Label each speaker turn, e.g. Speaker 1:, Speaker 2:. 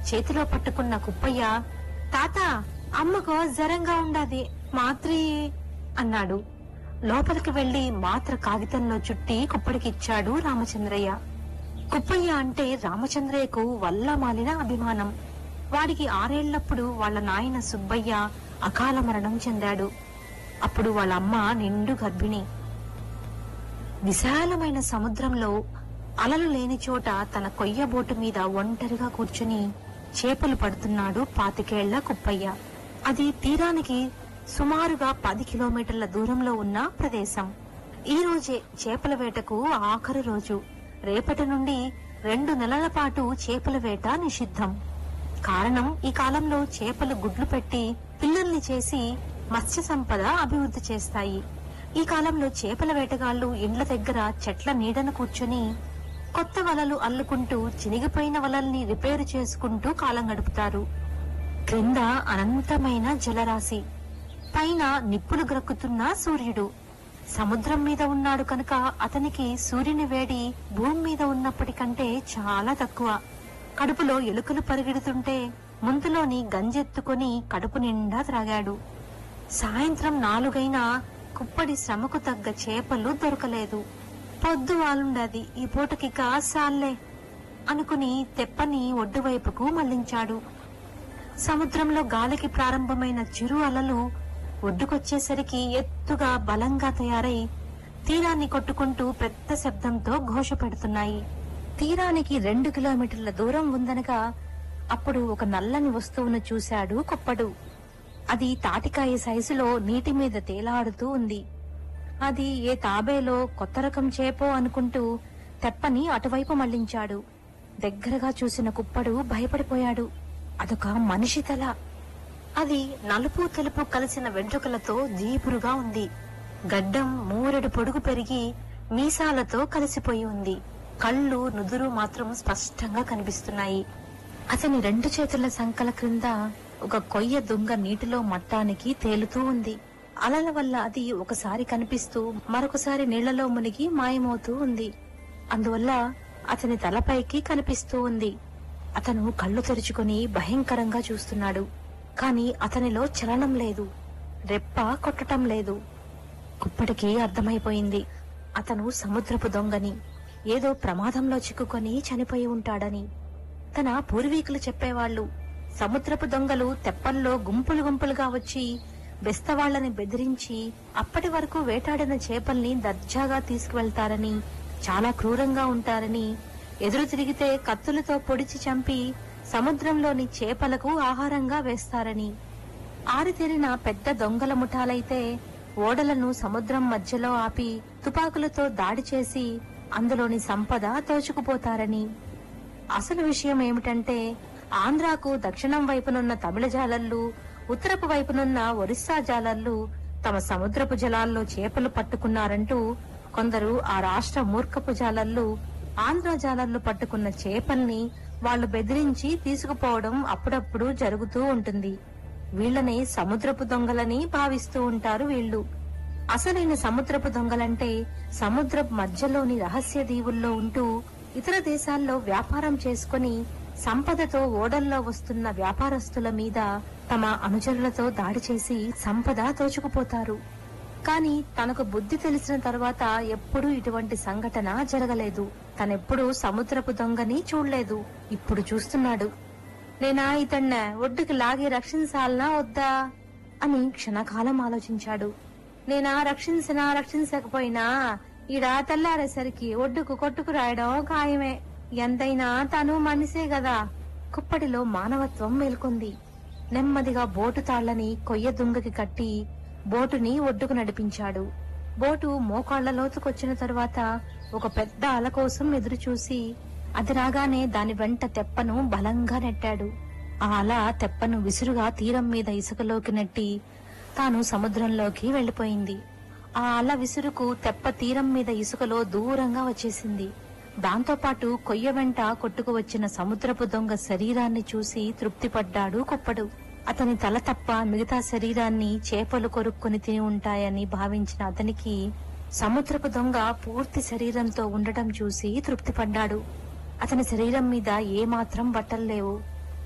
Speaker 1: చేతిలో పట్టుకున్న కుప్పయ్య తాత అమ్మకు జ్వరంగా ఉండాది మాత్రి అన్నాడు లోపలికి వెళ్లి మాత్ర కాగితంలో చుట్టి కుప్పడికి ఇచ్చాడు రామచంద్రయ్య కుప్పయ్య అంటే రామచంద్రయ్యకు వల్ల మాలిన అభిమానం వాడికి ఆరేళ్లప్పుడు వాళ్ళ నాయన సుబ్బయ్య అకాల మరణం చెందాడు అప్పుడు వాళ్ళ అమ్మ నిండు గర్భిణి విశాలమైన సముద్రంలో అలలు లేని చోట తన కొయ్య బోటు మీద ఒంటరిగా కూర్చుని చేపలు పడుతున్నాడు పాతికేళ్ల కుప్పయ్య అది తీరానికి సుమారుగా పది కిలోమీటర్ల దూరంలో ఉన్న ప్రదేశం ఈ రోజే చేపల వేటకు ఆఖరు రోజు రేపటి నుండి రెండు నెలల పాటు చేపల వేట నిషిద్ధం కారణం ఈ కాలంలో చేపలు గుడ్లు పెట్టి పిల్లల్ని చేసి మత్స్య సంపద అభివృద్ధి చేస్తాయి ఈ కాలంలో చేపల వేటగాళ్లు ఇండ్ల దగ్గర చెట్ల నీడను కూర్చొని కొత్త వలలు అల్లుకుంటూ చినిగిపోయిన వలల్ని రిపేరు చేసుకుంటూ కాలం గడుపుతారు క్రింద అనంతమైన జలరాశి పైన నిప్పులు గ్రక్కుతున్న సూర్యుడు సముద్రం మీద ఉన్నాడు కనుక అతనికి సూర్యుని వేడి భూమి మీద ఉన్నప్పటికంటే చాలా తక్కువ కడుపులో ఎలుకలు పరిగెడుతుంటే ముందులోని గంజెత్తుకొని కడుపు నిండా త్రాగాడు సాయంత్రం నాలుగైనా కుప్పడి శ్రమకు తగ్గ చేపలు దొరకలేదు పొద్దు వాలుండది ఈ పూటకి కాసాల్లే అనుకుని తెప్పని ఒడ్డు వైపుకు మళ్లించాడు సముద్రంలో గాలికి ప్రారంభమైన చిరు అలలు ఒడ్డుకొచ్చేసరికి ఎత్తుగా బలంగా తయారై తీరాన్ని కొట్టుకుంటూ పెద్ద శబ్దంతో ఘోష పెడుతున్నాయి తీరానికి రెండు కిలోమీటర్ల దూరం ఉందనగా అప్పుడు ఒక నల్లని వస్తువును చూశాడు కొప్పడు అది తాటికాయ సైజులో నీటి మీద తేలాడుతూ ఉంది అది ఏ తాబేలో కొత్త రకం చేపో అనుకుంటూ తెప్పని అటువైపు మళ్లించాడు దగ్గరగా చూసిన కుప్పడు భయపడిపోయాడు అదొక మనిషి తల అది నలుపు తెలుపు కలిసిన వెంట్రుకలతో జీపురుగా ఉంది గడ్డం మూరెడు పొడుగు పెరిగి మీసాలతో కలిసిపోయి ఉంది కళ్ళు నుదురు మాత్రం స్పష్టంగా కనిపిస్తున్నాయి అతని రెండు చేతుల సంకల క్రింద ఒక కొయ్య దుంగ నీటిలో మట్టానికి తేలుతూ ఉంది అలల వల్ల అది ఒకసారి కనిపిస్తూ మరొకసారి నీళ్లలో మునిగి మాయమవుతూ ఉంది అందువల్ల అతని తలపైకి కనిపిస్తూ ఉంది అతను కళ్ళు తెరుచుకొని భయంకరంగా చూస్తున్నాడు కాని అతనిలో చలనం లేదు రెప్ప కొట్టటం లేదు కుప్పటికి అర్థమైపోయింది అతను సముద్రపు దొంగని ఏదో ప్రమాదంలో చిక్కుకొని చనిపోయి ఉంటాడని తన పూర్వీకులు చెప్పేవాళ్లు సముద్రపు దొంగలు తెప్పల్లో గుంపులు గుంపులుగా వచ్చి బెస్తవాళ్లని బెదిరించి అప్పటి వరకు వేటాడిన చేపల్ని దర్జాగా తీసుకువెళ్తారని చాలా క్రూరంగా ఉంటారని ఎదురు తిరిగితే కత్తులతో పొడిచి చంపి సముద్రంలోని చేపలకు ఆహారంగా వేస్తారని ఆరితేరిన పెద్ద దొంగల ముఠాలైతే ఓడలను సముద్రం మధ్యలో ఆపి తుపాకులతో దాడి చేసి అందులోని సంపద దోచుకుపోతారని అసలు విషయం ఏమిటంటే ఆంధ్రాకు దక్షిణం వైపునున్న తమిళ జాలర్లు ఉత్తరపు వైపునున్న ఒరిస్సా జాలర్లు తమ సముద్రపు జలాల్లో చేపలు పట్టుకున్నారంటూ కొందరు ఆ రాష్ట్ర మూర్ఖపు జాలర్లు ఆంధ్ర జాలర్లు పట్టుకున్న చేపల్ని వాళ్ళు బెదిరించి తీసుకుపోవడం అప్పుడప్పుడు జరుగుతూ ఉంటుంది వీళ్ళని సముద్రపు దొంగలని భావిస్తూ ఉంటారు వీళ్ళు అసలైన సముద్రపు దొంగలంటే సముద్రపు మధ్యలోని రహస్య దీవుల్లో ఉంటూ ఇతర దేశాల్లో వ్యాపారం చేసుకుని సంపదతో ఓడల్లో వస్తున్న వ్యాపారస్తుల మీద తమ అనుచరులతో దాడి చేసి సంపద దోచుకుపోతారు కాని తనకు బుద్ధి తెలిసిన తర్వాత ఎప్పుడూ ఇటువంటి సంఘటన జరగలేదు తనెప్పుడూ సముద్రపు దొంగని చూడలేదు ఇప్పుడు చూస్తున్నాడు నేనా ఇతన్న ఒడ్డుకి లాగి రక్షించాలనా వద్దా అని క్షణకాలం ఆలోచించాడు నేనా రక్షించినా రక్షించకపోయినా ఈడ తెల్లారేసరికి ఒడ్డుకు కొట్టుకు రాయడం ఖాయమే ఎంతైనా తను మనిషే గదా కుప్పటిలో మానవత్వం మేల్కొంది నెమ్మదిగా బోటు తాళ్లని కొయ్య దుంగకి కట్టి బోటుని ఒడ్డుకు నడిపించాడు బోటు మోకాళ్ల లోతుకొచ్చిన తరువాత ఒక పెద్ద అల కోసం ఎదురు చూసి అది రాగానే దాని వెంట తెప్పను బలంగా నెట్టాడు ఆ అల తెప్పను విసురుగా తీరం మీద ఇసుకలోకి నెట్టి తాను సముద్రంలోకి వెళ్లిపోయింది ఆ అల విసురుకు తెప్ప తీరం మీద ఇసుకలో దూరంగా వచ్చేసింది దాంతోపాటు కొయ్య వెంట కొట్టుకు వచ్చిన సముద్రపు దొంగ శరీరాన్ని చూసి తృప్తిపడ్డాడు కుప్పడు అతని తల తప్ప మిగతా శరీరాన్ని చేపలు కొరుక్కుని తిని ఉంటాయని భావించిన అతనికి సముద్రపు దొంగ పూర్తి శరీరంతో ఉండటం చూసి తృప్తిపడ్డాడు అతని శరీరం మీద ఏమాత్రం బట్టలు లేవు